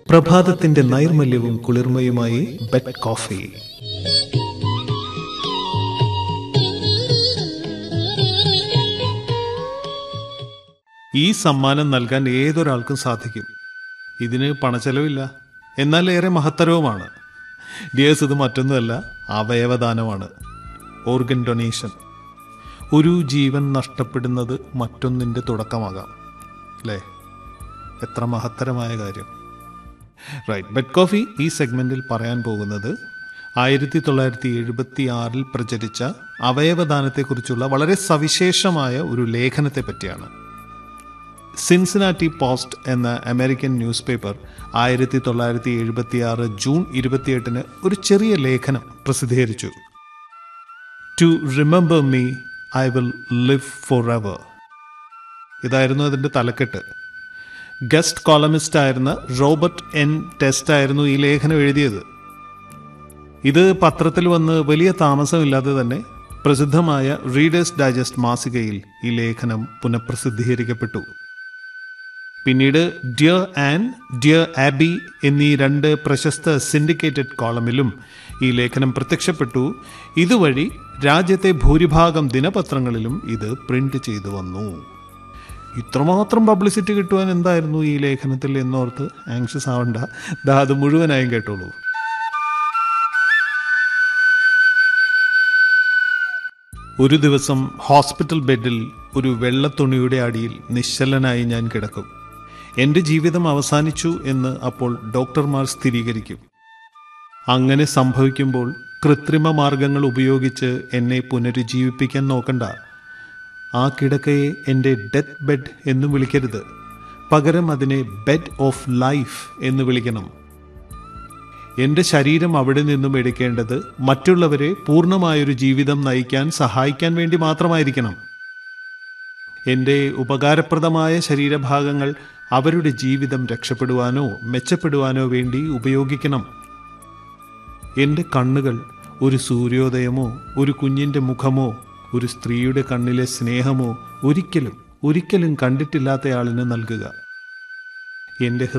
പ്രഭാതത്തിന്റെ നൈർമല്യവും കുളിർമയുമായി bet coffee ഈ സമ്മാനം നൽകാൻ ഏതൊരാൾക്കും സാധിക്കും ഇതിന് പണച്ചെലവില്ല എന്നാൽ ഏറെ മഹത്തരവുമാണ് ഡിയേഴ്സ് ഇത് മറ്റൊന്നുമല്ല അവയവദാനമാണ് ഓർഗൻ ഡൊണേഷൻ ഒരു ജീവൻ നഷ്ടപ്പെടുന്നത് മറ്റൊന്നിൻ്റെ തുടക്കമാകാം അല്ലേ എത്ര മഹത്തരമായ കാര്യം റൈറ്റ് ബെഡ് കോഫി ഈ സെഗ്മെന്റിൽ പറയാൻ പോകുന്നത് ആയിരത്തി തൊള്ളായിരത്തി എഴുപത്തി ആറിൽ പ്രചരിച്ച അവയവദാനത്തെക്കുറിച്ചുള്ള വളരെ സവിശേഷമായ ഒരു ലേഖനത്തെ പറ്റിയാണ് സിൻസിനാറ്റി പോസ്റ്റ് എന്ന അമേരിക്കൻ ന്യൂസ് പേപ്പർ ആയിരത്തി തൊള്ളായിരത്തി എഴുപത്തി ആറ് ജൂൺ ഇരുപത്തിയെട്ടിന് ഒരു ചെറിയ ലേഖനം പ്രസിദ്ധീകരിച്ചു to remember me I will live forever ഇതായിരുന്നു അതിൻ്റെ തലക്കെട്ട് ഗസ്റ്റ് കോളമിസ്റ്റ് ആയിരുന്ന റോബർട്ട് എൻ ടെസ്റ്റ് ആയിരുന്നു ഈ ലേഖനം എഴുതിയത് ഇത് പത്രത്തിൽ വന്ന് വലിയ താമസമില്ലാതെ തന്നെ പ്രസിദ്ധമായ റീഡേഴ്സ് ഡൈജസ്റ്റ് മാസികയിൽ ഈ ലേഖനം പുനഃപ്രസിദ്ധീകരിക്കപ്പെട്ടു പിന്നീട് ഡിയർ ആൻഡ് ഡിയർ ആബി എന്നീ രണ്ട് പ്രശസ്ത സിൻഡിക്കേറ്റഡ് കോളമിലും ഈ ലേഖനം പ്രത്യക്ഷപ്പെട്ടു ഇതുവഴി രാജ്യത്തെ ഭൂരിഭാഗം ദിനപത്രങ്ങളിലും ഇത് പ്രിന്റ് ചെയ്തു വന്നു ഇത്രമാത്രം പബ്ലിസിറ്റി കിട്ടുവാൻ എന്തായിരുന്നു ഈ ലേഖനത്തിൽ എന്നോർത്ത് ആങ്ഷ്യസ് ആവണ്ട ദാ അത് മുഴുവനായും കേട്ടോളൂ ഒരു ദിവസം ഹോസ്പിറ്റൽ ബെഡിൽ ഒരു വെള്ളത്തുണിയുടെ അടിയിൽ നിശ്ചലനായി ഞാൻ കിടക്കും എൻ്റെ ജീവിതം അവസാനിച്ചു എന്ന് അപ്പോൾ ഡോക്ടർമാർ സ്ഥിരീകരിക്കും അങ്ങനെ സംഭവിക്കുമ്പോൾ കൃത്രിമ മാർഗങ്ങൾ ഉപയോഗിച്ച് എന്നെ പുനരുജ്ജീവിപ്പിക്കാൻ നോക്കണ്ട ആ കിടക്കയെ എൻ്റെ ഡെത്ത് ബെഡ് എന്ന് വിളിക്കരുത് പകരം അതിനെ ബെഡ് ഓഫ് ലൈഫ് എന്ന് വിളിക്കണം എൻ്റെ ശരീരം അവിടെ നിന്നും എടുക്കേണ്ടത് മറ്റുള്ളവരെ പൂർണ്ണമായൊരു ജീവിതം നയിക്കാൻ സഹായിക്കാൻ വേണ്ടി മാത്രമായിരിക്കണം എൻ്റെ ഉപകാരപ്രദമായ ശരീരഭാഗങ്ങൾ അവരുടെ ജീവിതം രക്ഷപ്പെടുവാനോ മെച്ചപ്പെടുവാനോ വേണ്ടി ഉപയോഗിക്കണം എൻ്റെ കണ്ണുകൾ ഒരു സൂര്യോദയമോ ഒരു കുഞ്ഞിൻ്റെ മുഖമോ ഒരു സ്ത്രീയുടെ കണ്ണിലെ സ്നേഹമോ ഒരിക്കലും ഒരിക്കലും കണ്ടിട്ടില്ലാത്തയാളിന് നൽകുക എൻ്റെ